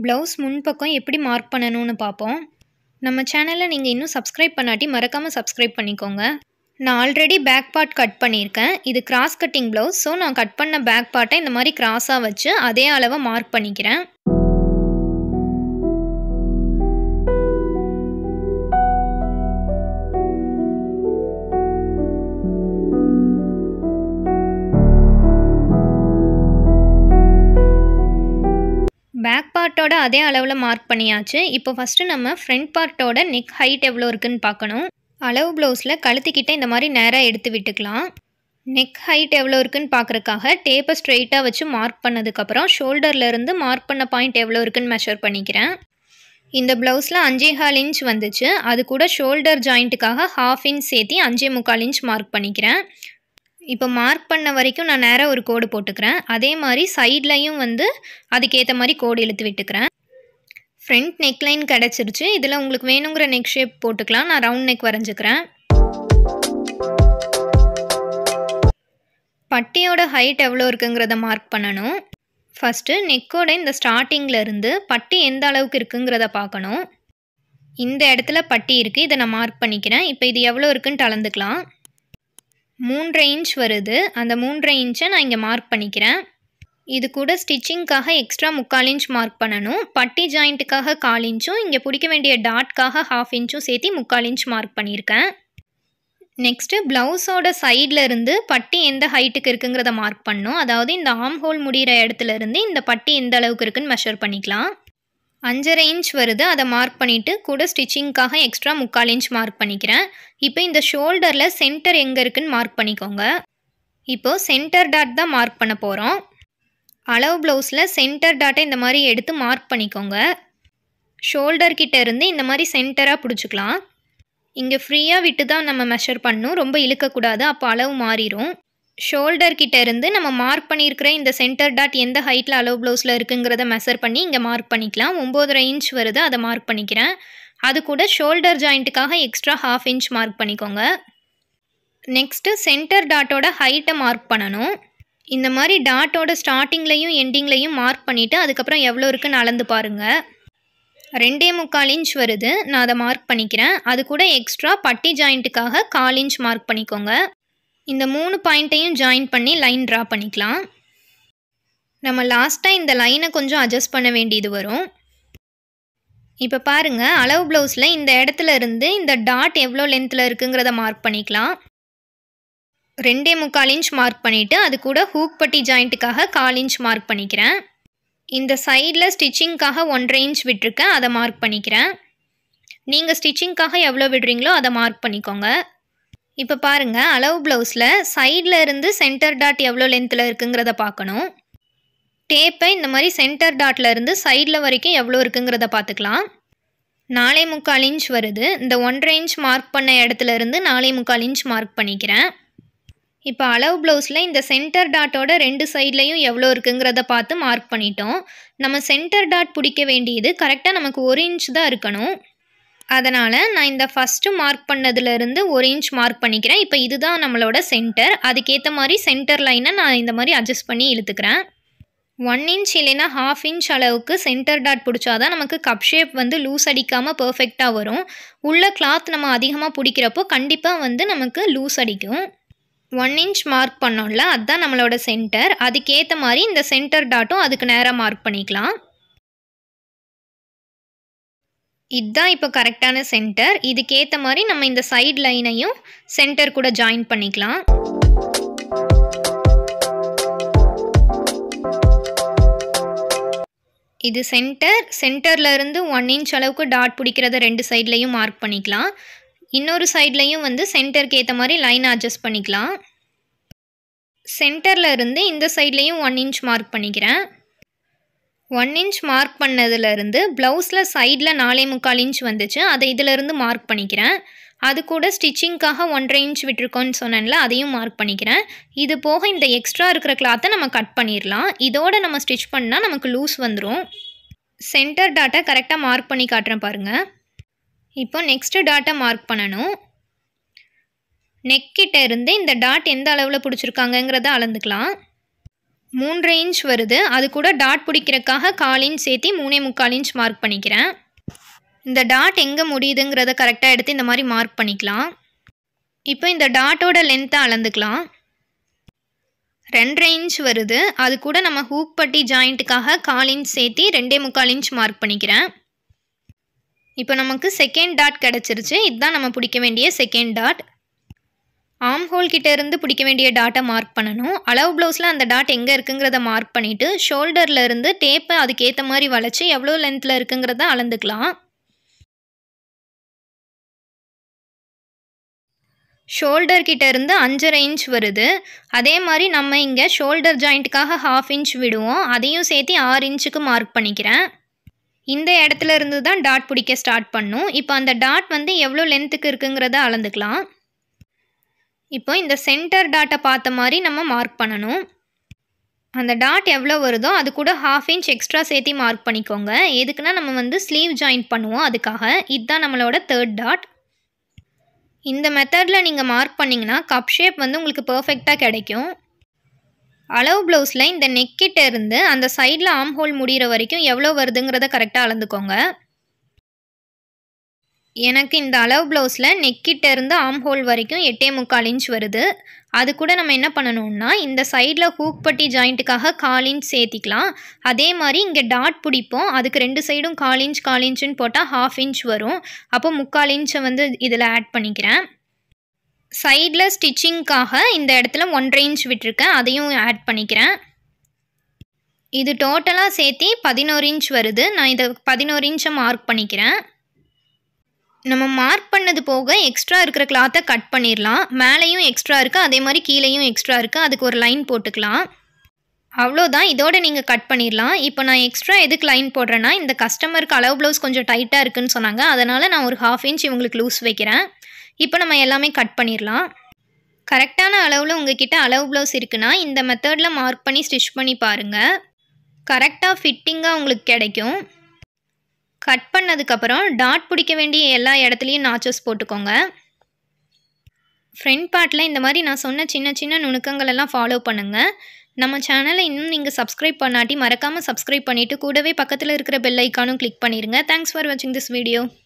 blouse முன்பக்கம் எப்படி mark பண்ணணும்னு பார்ப்போம் நம்ம சேனலை நீங்கள் இன்னும் சப்ஸ்கிரைப் பண்ணாட்டி மறக்காமல் சப்ஸ்கிரைப் பண்ணிக்கோங்க நான் ஆல்ரெடி பேக் பார்ட் கட் பண்ணியிருக்கேன் இது கிராஸ் கட்டிங் ப்ளவுஸ் ஸோ நான் கட் பண்ண பேக் பார்ட்டை இந்த மாதிரி கிராஸாக வச்சு அதே அளவை மார்க் பண்ணிக்கிறேன் பேக் பார்ட்டோட அதே அளவில் மார்க் பண்ணியாச்சு இப்போ ஃபஸ்ட்டு நம்ம ஃப்ரண்ட் பார்ட்டோட நெக் ஹைட் எவ்வளோ இருக்குன்னு பார்க்கணும் அளவு ப்ளவுஸில் கழுத்துக்கிட்ட இந்த மாதிரி நேராக எடுத்து விட்டுக்கலாம் நெக் ஹைட் எவ்வளோ இருக்குன்னு பார்க்குறக்காக டேப்பை ஸ்ட்ரெயிட்டாக வச்சு மார்க் பண்ணதுக்கப்புறம் ஷோல்டர்லேருந்து மார்க் பண்ண பாயிண்ட் எவ்வளோ இருக்குன்னு மெஷர் பண்ணிக்கிறேன் இந்த ப்ளவுஸில் அஞ்சே கால் இன்ச் வந்துச்சு அது கூட ஷோல்டர் ஜாயிண்ட்டுக்காக ஹாஃப் இன்ச் சேர்த்தி அஞ்சே முக்கால் இன்ச் மார்க் பண்ணிக்கிறேன் இப்போ மார்க் பண்ண வரைக்கும் நான் நேராக ஒரு கோடு போட்டுக்கிறேன் அதே மாதிரி சைட்லையும் வந்து அதுக்கேற்ற மாதிரி கோடு இழுத்து விட்டுக்கிறேன் ஃப்ரண்ட் நெக்லைன் கிடச்சிருச்சு இதில் உங்களுக்கு வேணுங்கிற நெக் ஷேப் போட்டுக்கலாம் நான் ரவுண்ட் நெக் வரைஞ்சிக்கிறேன் பட்டியோட ஹைட் எவ்வளோ இருக்குங்கிறத மார்க் பண்ணணும் ஃபஸ்ட்டு நெக்கோட இந்த ஸ்டார்டிங்கில் இருந்து பட்டி எந்த அளவுக்கு இருக்குங்கிறத பார்க்கணும் இந்த இடத்துல பட்டி இருக்குது இதை நான் மார்க் பண்ணிக்கிறேன் இப்போ இது எவ்வளோ இருக்குன்ட்டு அளந்துக்கலாம் மூன்றரை இன்ச் வருது அந்த மூன்றரை இன்ச்சை நான் இங்கே மார்க் பண்ணிக்கிறேன் இது கூட ஸ்டிச்சிங்க்காக எக்ஸ்ட்ரா முக்கால் இன்ச் மார்க் பண்ணணும் பட்டி ஜாயிண்ட்டுக்காக கால் இன்ச்சும் இங்கே பிடிக்க வேண்டிய டாட்காக ஹாஃப் இன்ச்சும் சேர்த்து முக்கால் இன்ச் மார்க் பண்ணியிருக்கேன் நெக்ஸ்ட்டு ப்ளவுஸோட சைடில் இருந்து பட்டி எந்த ஹைட்டுக்கு இருக்குங்கிறத மார்க் பண்ணணும் அதாவது இந்த ஆம் ஹோல் முடிகிற இடத்துல இருந்து இந்த பட்டி எந்த அளவுக்கு இருக்குன்னு மெஷர் பண்ணிக்கலாம் அஞ்சரை இன்ச் வருது அதை மார்க் பண்ணிவிட்டு கூட ஸ்டிச்சிங்க்காக எக்ஸ்ட்ரா முக்கால் இன்ச் மார்க் பண்ணிக்கிறேன் இப்போ இந்த ஷோல்டரில் சென்டர் எங்கே இருக்குன்னு மார்க் பண்ணிக்கோங்க இப்போது சென்டர் டாட் தான் மார்க் பண்ண போகிறோம் அளவு ப்ளவுஸில் சென்டர் டாட்டை இந்த மாதிரி எடுத்து மார்க் பண்ணிக்கோங்க ஷோல்டர் கிட்ட இருந்து இந்த மாதிரி சென்டராக பிடிச்சிக்கலாம் இங்கே ஃப்ரீயாக விட்டு தான் நம்ம மெஷர் பண்ணணும் ரொம்ப இழுக்கக்கூடாது அப்போ அளவு மாறிடும் ஷோல்டர் கிட்ட இருந்து நம்ம மார்க் பண்ணியிருக்கிற இந்த சென்டர் டாட் எந்த ஹைட்டில் அளவு ப்ளவுஸில் இருக்குங்கிறத மெஷர் பண்ணி இங்கே மார்க் பண்ணிக்கலாம் ஒம்போதரை இன்ச் வருது அதை மார்க் பண்ணிக்கிறேன் அது கூட ஷோல்டர் ஜாயிண்ட்டுக்காக எக்ஸ்ட்ரா ஹாஃப் இன்ச் மார்க் பண்ணிக்கோங்க நெக்ஸ்ட்டு சென்டர் டாட்டோட ஹைட்டை மார்க் பண்ணணும் இந்த மாதிரி டாட்டோட ஸ்டார்டிங்லையும் எண்டிங்லையும் மார்க் பண்ணிவிட்டு அதுக்கப்புறம் எவ்வளோ இருக்குன்னு அளந்து பாருங்கள் ரெண்டே முக்கால் இன்ச் வருது நான் அதை மார்க் பண்ணிக்கிறேன் அது கூட எக்ஸ்ட்ரா பட்டி ஜாயிண்ட்டுக்காக கால் இன்ச் மார்க் பண்ணிக்கோங்க இந்த மூணு பாயிண்ட்டையும் ஜாயின் பண்ணி லைன் ட்ரா பண்ணிக்கலாம் நம்ம லாஸ்ட்டாக இந்த லைனை கொஞ்சம் அட்ஜஸ்ட் பண்ண வேண்டியது வரும் இப்போ பாருங்கள் அளவு ப்ளவுஸில் இந்த இடத்துல இருந்து இந்த டாட் எவ்வளோ லென்த்தில் இருக்குங்கிறத மார்க் பண்ணிக்கலாம் ரெண்டே முக்கால் இன்ச் மார்க் பண்ணிவிட்டு அது கூட ஹூக் பட்டி ஜாயிண்ட்டுக்காக கால் இன்ச் மார்க் பண்ணிக்கிறேன் இந்த சைடில் ஸ்டிச்சிங்க்காக ஒன்றரை இன்ச் விட்டுருக்கேன் அதை மார்க் பண்ணிக்கிறேன் நீங்கள் ஸ்டிச்சிங்க்காக எவ்வளோ விடுறீங்களோ அதை மார்க் பண்ணிக்கோங்க இப்போ பாருங்கள் அளவு ப்ளவுஸில் சைடில் இருந்து சென்டர் டாட் எவ்வளோ லென்த்தில் இருக்குங்கிறத பார்க்கணும் டேப்பை இந்த மாதிரி சென்டர் டாட்டில் இருந்து சைடில் வரைக்கும் எவ்வளோ இருக்குங்கிறத பார்த்துக்கலாம் நாலே முக்கால் இன்ச் வருது இந்த ஒன்றரை இன்ச் மார்க் பண்ண இடத்துல இருந்து நாலே முக்கால் இன்ச் மார்க் பண்ணிக்கிறேன் இப்போ அளவு ப்ளவுஸில் இந்த சென்டர் டாட்டோட ரெண்டு சைட்லையும் எவ்வளோ இருக்குங்கிறத பார்த்து மார்க் பண்ணிட்டோம் நம்ம சென்டர் டாட் பிடிக்க வேண்டியது கரெக்டாக நமக்கு ஒரு இன்ச் தான் இருக்கணும் அதனால் நான் இந்த ஃபஸ்ட்டு மார்க் பண்ணதுலேருந்து ஒரு இன்ச் மார்க் பண்ணிக்கிறேன் இப்போ இதுதான் நம்மளோட சென்டர் அதுக்கேற்ற மாதிரி சென்டர் லைனை நான் இந்த மாதிரி அட்ஜஸ்ட் பண்ணி இழுத்துக்கிறேன் ஒன் இன்ச் இல்லைன்னா ஹாஃப் இன்ச் அளவுக்கு சென்டர் டாட் பிடிச்சாதான் நமக்கு கப் ஷேப் வந்து லூஸ் அடிக்காமல் பர்ஃபெக்டாக வரும் உள்ள கிளாத் நம்ம அதிகமாக பிடிக்கிறப்போ கண்டிப்பாக வந்து நமக்கு லூஸ் அடிக்கும் ஒன் இன்ச் மார்க் பண்ணோம்ல அதுதான் நம்மளோட சென்டர் அதுக்கேற்ற மாதிரி இந்த சென்டர் டாட்டும் அதுக்கு நேராக மார்க் பண்ணிக்கலாம் இதுதான் இப்போ கரெக்டான சென்டர் இதுக்கேற்ற மாதிரி நம்ம இந்த சைட் லைனையும் சென்டர் கூட ஜாயின் பண்ணிக்கலாம் இது சென்டர் சென்டரில் இருந்து ஒன் இன்ச் அளவுக்கு டாட் பிடிக்கிறத ரெண்டு சைட்லையும் மார்க் பண்ணிக்கலாம் இன்னொரு சைட்லையும் வந்து சென்டருக்கு ஏற்ற மாதிரி லைன் அட்ஜஸ்ட் பண்ணிக்கலாம் சென்டரில் இருந்து இந்த சைட்லேயும் ஒன் இன்ச் மார்க் பண்ணிக்கிறேன் ஒன் இன்ச் மார்க் பண்ணதுலேருந்து ப்ளவுஸில் சைடில் நாலே முக்கால் இன்ச் வந்துச்சு அதை இதிலேருந்து மார்க் பண்ணிக்கிறேன் அது கூட ஸ்டிச்சிங்க்காக ஒன்றரை இன்ச் விட்டுருக்கோன்னு சொன்னேன்ல அதையும் மார்க் பண்ணிக்கிறேன் இது போக இந்த எக்ஸ்ட்ரா இருக்கிற கிளாத்தை நம்ம கட் பண்ணிடலாம் இதோட நம்ம ஸ்டிச் பண்ணால் நமக்கு லூஸ் வந்துடும் சென்டர் டாட்டை கரெக்டாக மார்க் பண்ணி காட்டுறேன் பாருங்கள் இப்போ நெக்ஸ்ட்டு டாட்டை மார்க் பண்ணணும் நெக் கிட்ட இருந்து இந்த டாட் எந்த அளவில் பிடிச்சிருக்காங்கங்கிறத அளந்துக்கலாம் மூன்றரை இன்ச் வருது அது கூட டாட் பிடிக்கிறதுக்காக கால் இன்ச் சேர்த்தி மூணே முக்கால் இன்ச் மார்க் பண்ணிக்கிறேன் இந்த டாட் எங்கே முடியுதுங்கிறத கரெக்டாக எடுத்து இந்த மாதிரி மார்க் பண்ணிக்கலாம் இப்போ இந்த டாட்டோட லென்த்தை அளந்துக்கலாம் ரெண்டரை இன்ச் வருது அது கூட நம்ம ஹூக் பட்டி ஜாயிண்ட்டுக்காக கால் இன்ச் சேர்த்தி ரெண்டே முக்கால் இன்ச் மார்க் பண்ணிக்கிறேன் இப்போ நமக்கு செகண்ட் டாட் கிடச்சிருச்சு இதுதான் நம்ம பிடிக்க வேண்டிய செகண்ட் டாட் ஆம் ஹோல் கிட்ட இருந்து பிடிக்க வேண்டிய டாட்டை மார்க் பண்ணணும் அளவு ப்ளவுஸில் அந்த டாட் எங்கே இருக்குங்கிறத மார்க் பண்ணிவிட்டு ஷோல்டரில் இருந்து டேப்பை அதுக்கேற்ற மாதிரி வளைச்சி எவ்வளோ லென்த்தில் இருக்குங்கிறத அளந்துக்கலாம் ஷோல்டர் கிட்ட இருந்து அஞ்சரை இன்ச் வருது அதே மாதிரி நம்ம இங்கே ஷோல்டர் ஜாயிண்ட்டுக்காக ஹாஃப் இன்ச் விடுவோம் அதையும் சேர்த்து ஆறு இன்ச்சுக்கு மார்க் பண்ணிக்கிறேன் இந்த இடத்துல இருந்து தான் டாட் பிடிக்க ஸ்டார்ட் பண்ணும் இப்போ அந்த டாட் வந்து எவ்வளோ லென்த்துக்கு இருக்குங்கிறத அளந்துக்கலாம் இப்போ இந்த சென்டர் டாட்டை பார்த்த மாதிரி நம்ம மார்க் பண்ணணும் அந்த டாட் எவ்வளோ வருதோ அது கூட ஹாஃப் இன்ச் எக்ஸ்ட்ரா சேர்த்தி மார்க் பண்ணிக்கோங்க எதுக்குன்னா நம்ம வந்து ஸ்லீவ் ஜாயின் பண்ணுவோம் அதுக்காக இதுதான் நம்மளோட தேர்ட் டாட் இந்த மெத்தடில் நீங்கள் மார்க் பண்ணிங்கன்னா கப் ஷேப் வந்து உங்களுக்கு பர்ஃபெக்டாக கிடைக்கும் அளவு ப்ளவுஸில் இந்த நெக்கிட்ட இருந்து அந்த சைடில் ஆம் ஹோல் முடிகிற வரைக்கும் எவ்வளோ வருதுங்கிறத கரெக்டாக அளந்துக்கோங்க எனக்கு இந்த அளவு ப்ளவுஸில் நெக்கிட்ட இருந்து ஆம் ஹோல் வரைக்கும் எட்டே முக்கால் இன்ச் வருது அது கூட நம்ம என்ன பண்ணணும்னா இந்த சைடில் ஹூக் பட்டி ஜாயிண்ட்டுக்காக கால் இன்ச் சேர்த்திக்கலாம் அதே மாதிரி இங்கே டாட் பிடிப்போம் அதுக்கு ரெண்டு சைடும் கால் இன்ச் கால் இன்ச்சுன்னு போட்டால் ஹாஃப் இன்ச் வரும் அப்போ முக்கால் இன்ச்சை வந்து இதில் ஆட் பண்ணிக்கிறேன் சைடில் ஸ்டிச்சிங்க்காக இந்த இடத்துல ஒன்றரை இன்ச் விட்டுருக்கேன் அதையும் ஆட் பண்ணிக்கிறேன் இது டோட்டலாக சேர்த்தி பதினோரு இன்ச் வருது நான் இதை பதினோரு இன்ச்சை மார்க் பண்ணிக்கிறேன் நம்ம மார்க் பண்ணது போக எக்ஸ்ட்ரா இருக்கிற கிளாத்தை கட் பண்ணிடலாம் மேலேயும் எக்ஸ்ட்ரா இருக்குது அதே மாதிரி கீழேயும் எக்ஸ்ட்ரா இருக்குது அதுக்கு ஒரு லைன் போட்டுக்கலாம் அவ்வளோதான் இதோட நீங்கள் கட் பண்ணிடலாம் இப்போ நான் எக்ஸ்ட்ரா எதுக்கு லைன் போடுறேன்னா இந்த கஸ்டமருக்கு அளவு ப்ளவுஸ் கொஞ்சம் டைட்டாக இருக்குன்னு சொன்னாங்க அதனால் நான் ஒரு ஹாஃப் இன்ச் இவங்களுக்கு லூஸ் வைக்கிறேன் இப்போ நம்ம எல்லாமே கட் பண்ணிடலாம் கரெக்டான அளவில் உங்ககிட்ட அளவு ப்ளவுஸ் இருக்குன்னா இந்த மெத்தடில் மார்க் பண்ணி ஸ்டிச் பண்ணி பாருங்கள் கரெக்டாக ஃபிட்டிங்காக உங்களுக்கு கிடைக்கும் கட் பண்ணதுக்கப்புறம் டாட் பிடிக்க வேண்டிய எல்லா இடத்துலையும் நாச்சஸ் போட்டுக்கோங்க ஃப்ரண்ட் பார்ட்டில் இந்த மாதிரி நான் சொன்ன சின்ன சின்ன நுணுக்கங்கள் எல்லாம் ஃபாலோ பண்ணுங்கள் நம்ம சேனலை இன்னும் நீங்கள் சப்ஸ்கிரைப் பண்ணாட்டி மறக்காமல் சப்ஸ்கிரைப் பண்ணிவிட்டு கூடவே பக்கத்தில் இருக்கிற பெல் ஐக்கானும் கிளிக் பண்ணிடுங்க தேங்க்ஸ் ஃபார் வாட்சிங் திஸ் வீடியோ